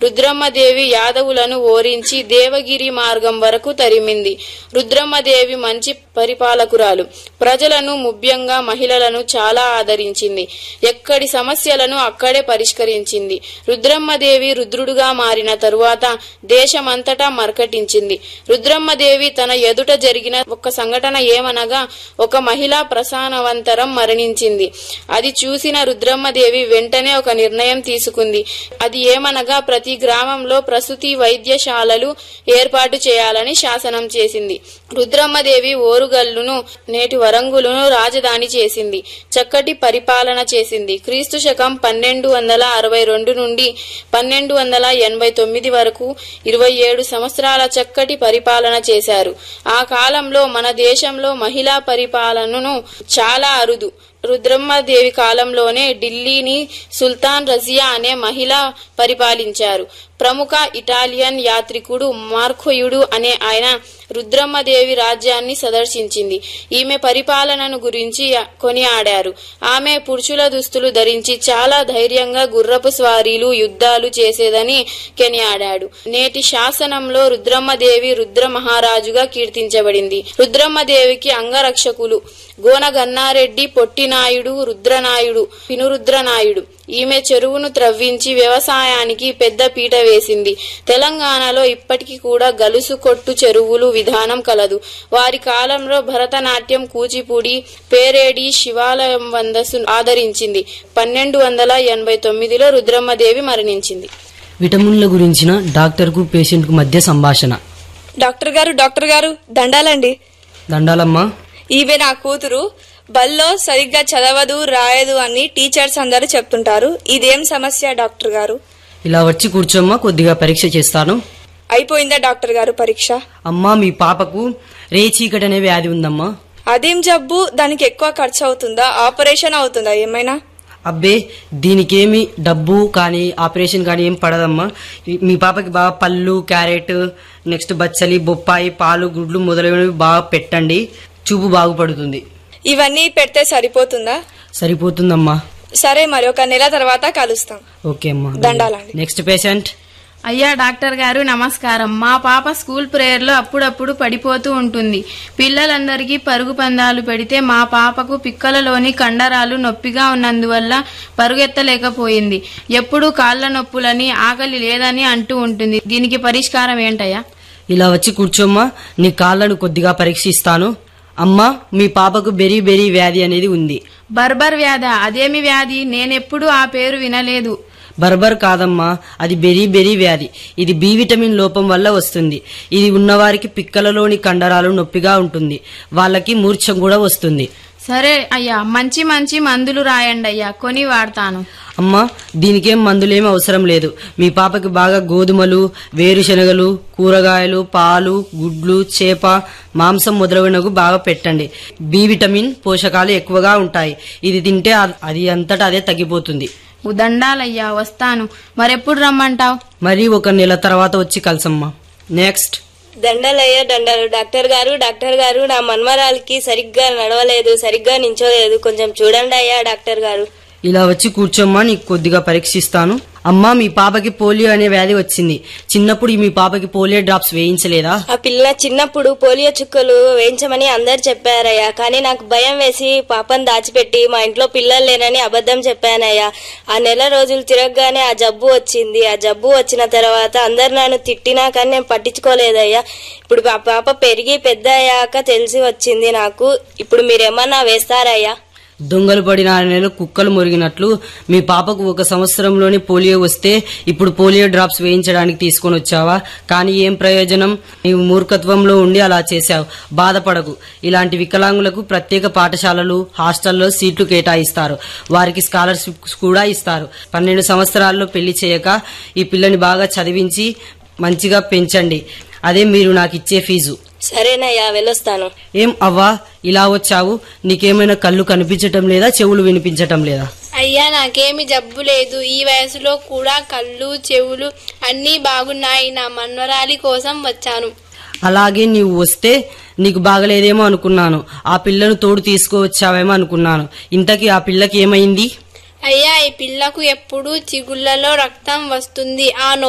రుద్రమ్మదేవి యాదవులను ఓరించి దేవగిరి మార్గం వరకు తరిమింది రుద్రమ్మదేవి మంచి పరిపాలకురాలు ప్రజలను ముఖ్యంగా మహిళలను చాలా ఆదరించింది ఎక్కడి సమస్యలను అక్కడే పరిష్కరించింది రుద్రమ్మదేవి రుద్రుడుగా మారిన తరువాత దేశమంతటా మరకటించింది రుద్రమ్మదేవి తన ఎదుట జరిగిన ఒక సంఘటన ఏమనగా ఒక మహిళ ప్రసానవంతరం మరణించింది అది చూసిన రుద్రమ్మదేవి వెంటనే ఒక నిర్ణయం తీసుకుంది అది ఏమనగా ప్రతి గ్రామంలో ప్రసూతి వైద్యశాలలు ఏర్పాటు చేయాలని శాసనం చేసింది రుద్రమ్మదేవి ఓరుగల్లును నేటి వరంగులును రాజధాని చేసింది చక్కటి పరిపాలన చేసింది క్రీస్తు శకం పన్నెండు వందల అరవై రెండు నుండి పన్నెండు వందల ఎనభై తొమ్మిది వరకు ఇరవై ఏడు సంవత్సరాల చక్కటి పరిపాలన చేశారు ఆ కాలంలో మన దేశంలో మహిళా పరిపాలనను చాలా అరుదు రుద్రమ్మదేవి కాలంలోనే ఢిల్లీని సుల్తాన్ రజియా అనే మహిళ పరిపాలించారు ప్రముఖ ఇటాలియన్ యాత్రికుడు మార్కోయుడు అనే ఆయన రుద్రమ్మదేవి రాజ్యాన్ని సందర్శించింది ఈమె పరిపాలనను గురించి కొనియాడారు ఆమె పురుషుల దుస్తులు ధరించి చాలా ధైర్యంగా గుర్రపు స్వారీలు యుద్ధాలు చేసేదని కొనియాడాడు నేటి శాసనంలో రుద్రమ్మదేవి రుద్ర మహారాజుగా కీర్తించబడింది రుద్రమ్మదేవికి అంగరక్షకులు గోనగన్నారెడ్డి పొట్టినాయుడు రుద్రనాయుడు పినురుద్రనాయుడు ఈమె చెరువును త్రవ్వించి వ్యవసాయానికి పెద్ద పీట వేసింది తెలంగాణలో ఇప్పటికీ కూడా గలుసు కొట్టు చెరువులు విధానం కలదు వారి కాలంలో భరతనాట్యం కూచిపూడి పేరేడి శివాలయం వందసు ఆదరించింది పన్నెండు వందల ఎనభై తొమ్మిదిలో రుద్రమ్మదేవి మరణించింది విటమిన్ల గురించిన డాక్టర్కు పేషెంట్కు మధ్య సంభాషణ డాక్టర్ గారు డాక్టర్ గారు దండాలండి దండాలమ్మా ఈమె నా కూతురు బల్లో సరిగ్గా చదవదు రాయదు అని టీచర్స్ అందరూ చెప్తుంటారు ఇదేం సమస్య డాక్టర్ గారు ఇలా వచ్చి కూర్చోమ్మా కొద్దిగా పరీక్ష చేస్తాను అయిపోయిందా డాక్టర్ గారు పరీక్ష అమ్మా మీ పాపకు రేచీకటి అనే వ్యాధి ఉందమ్మా అదేం జబ్బు దానికి ఎక్కువ ఖర్చు అవుతుందా ఆపరేషన్ అవుతుందా ఏమైనా అబ్బే దీనికేమి డబ్బు కానీ ఆపరేషన్ కానీ ఏం పడదమ్మా ఈ- మీ పాపకి బాగా పళ్ళు క్యారెట్ నెక్స్ట్ బచ్చలి బొప్పాయి పాలు గుడ్లు మొదలైనవి బాగా పెట్టండి చూపు బాగుపడుతుంది ఇవన్నీ పెడితే సరిపోతుందా సరిపోతుందమ్మా సరే మరి ఒక నెల తర్వాత కలుస్తాం ఓకే అమ్మా దండాలండి. నెక్స్ట్ పేషెంట్ అయ్యా డాక్టర్ గారు నమస్కారం మా పాప స్కూల్ ప్రేయర్లో అప్పుడప్పుడు పడిపోతూ ఉంటుంది పిల్లలందరికీ పరుగు పందాలు పెడితే మా పాపకు పిక్కలలోని కండరాలు నొప్పిగా ఉన్నందువల్ల పరుగెత్తలేకపోయింది ఎప్పుడూ కాళ్ల నొప్పులని ఆకలి లేదని అంటూ ఉంటుంది దీనికి పరిష్కారం ఏంటయ్యా ఇలా వచ్చి కూర్చోమ్మా నీ కాళ్ళను కొద్దిగా పరీక్షిస్తాను అమ్మా మీ పాపకు బెరీ బెరీ వ్యాధి అనేది ఉంది బర్బర్ వ్యాధ అదేమి వ్యాధి నేనెప్పుడూ ఆ పేరు వినలేదు బర్బర్ కాదమ్మా అది బెరీ బెరీ వ్యాధి ఇది బి విటమిన్ లోపం వల్ల వస్తుంది ఇది ఉన్నవారికి పిక్కలలోని కండరాలు నొప్పిగా ఉంటుంది వాళ్ళకి మూర్ఛం కూడా వస్తుంది సరే అయ్యా మంచి మంచి మందులు రాయండి అయ్యా కొని వాడతాను అమ్మా దీనికేం మందులేం అవసరం లేదు మీ పాపకి బాగా గోధుమలు వేరుశనగలు కూరగాయలు పాలు గుడ్లు చేప మాంసం మొదలైనవి బాగా పెట్టండి బి విటమిన్ పోషకాలు ఎక్కువగా ఉంటాయి ఇది తింటే అ- అది అంతటా అదే తగ్గిపోతుంది దండాలయ్యా వస్తాను మరెప్పుడు రమ్మంటావు మరి ఒక నెల తర్వాత వచ్చి కలసమ్మా నెక్స్ట్ దండలయ్య దండలు డాక్టర్ గారు డాక్టర్ గారు నా మన్మరాలకి సరిగ్గా నడవలేదు సరిగ్గా నించోలేదు కొంచెం చూడండి అయ్యా డాక్టర్ గారు ఇలా వచ్చి కూర్చోమ్మా నీకు కొద్దిగా పరీక్షిస్తాను అమ్మా మీ పాపకి పోలియో అనే వ్యాధి వచ్చింది చిన్నప్పుడు మీ పాపకి పోలియో డ్రాప్స్ వేయించలేదా ఆ పిల్ల చిన్నప్పుడు పోలియో చుక్కలు వేయించమని అందరు చెప్పారయ్యా కానీ నాకు భయం వేసి పాపను దాచిపెట్టి మా ఇంట్లో పిల్లలు లేనని అబద్ధం చెప్పానయ్యా ఆ నెల రోజులు తిరగగానే ఆ జబ్బు వచ్చింది ఆ జబ్బు వచ్చిన తర్వాత అందరు నన్ను తిట్టినా కానీ నేను పట్టించుకోలేదయ్యా ఇప్పుడు ఆ పాప పెరిగి పెద్ద అయ్యాక తెలిసి వచ్చింది నాకు ఇప్పుడు మీరేమన్నా వేస్తారయ్యా దొంగలు పడిన ఆరు నెలలు కుక్కలు మురిగినట్లు మీ పాపకు ఒక సంవత్సరంలోనే పోలియో వస్తే ఇప్పుడు పోలియో డ్రాప్స్ వేయించడానికి తీసుకొని వచ్చావా కానీ ఏం ప్రయోజనం నీవు మూర్ఖత్వంలో ఉండి అలా చేశావు బాధపడకు ఇలాంటి వికలాంగులకు ప్రత్యేక పాఠశాలలు హాస్టల్లో సీట్లు కేటాయిస్తారు వారికి స్కాలర్షిప్స్ కూడా ఇస్తారు పన్నెండు సంవత్సరాల్లో పెళ్లి చేయక ఈ పిల్లని బాగా చదివించి మంచిగా పెంచండి అదే మీరు నాకు ఇచ్చే ఫీజు సరేనయ్యా వెళ్ళొస్తాను ఏం అవ్వా ఇలా వచ్చావు నీకేమైనా కళ్ళు కనిపించటం లేదా చెవులు వినిపించటం లేదా అయ్యా నాకేమి జబ్బు లేదు ఈ వయసులో కూడా కళ్ళు చెవులు అన్నీ బాగున్నాయి నా మన్వరాలి కోసం వచ్చాను అలాగే నీవు వస్తే నీకు బాగలేదేమో అనుకున్నాను ఆ పిల్లను తోడు తీసుకువచ్చావేమో అనుకున్నాను ఇంతకీ ఆ పిల్లకి ఏమైంది అయ్యా ఈ పిల్లకు ఎప్పుడు చిగుళ్లలో రక్తం వస్తుంది ఆ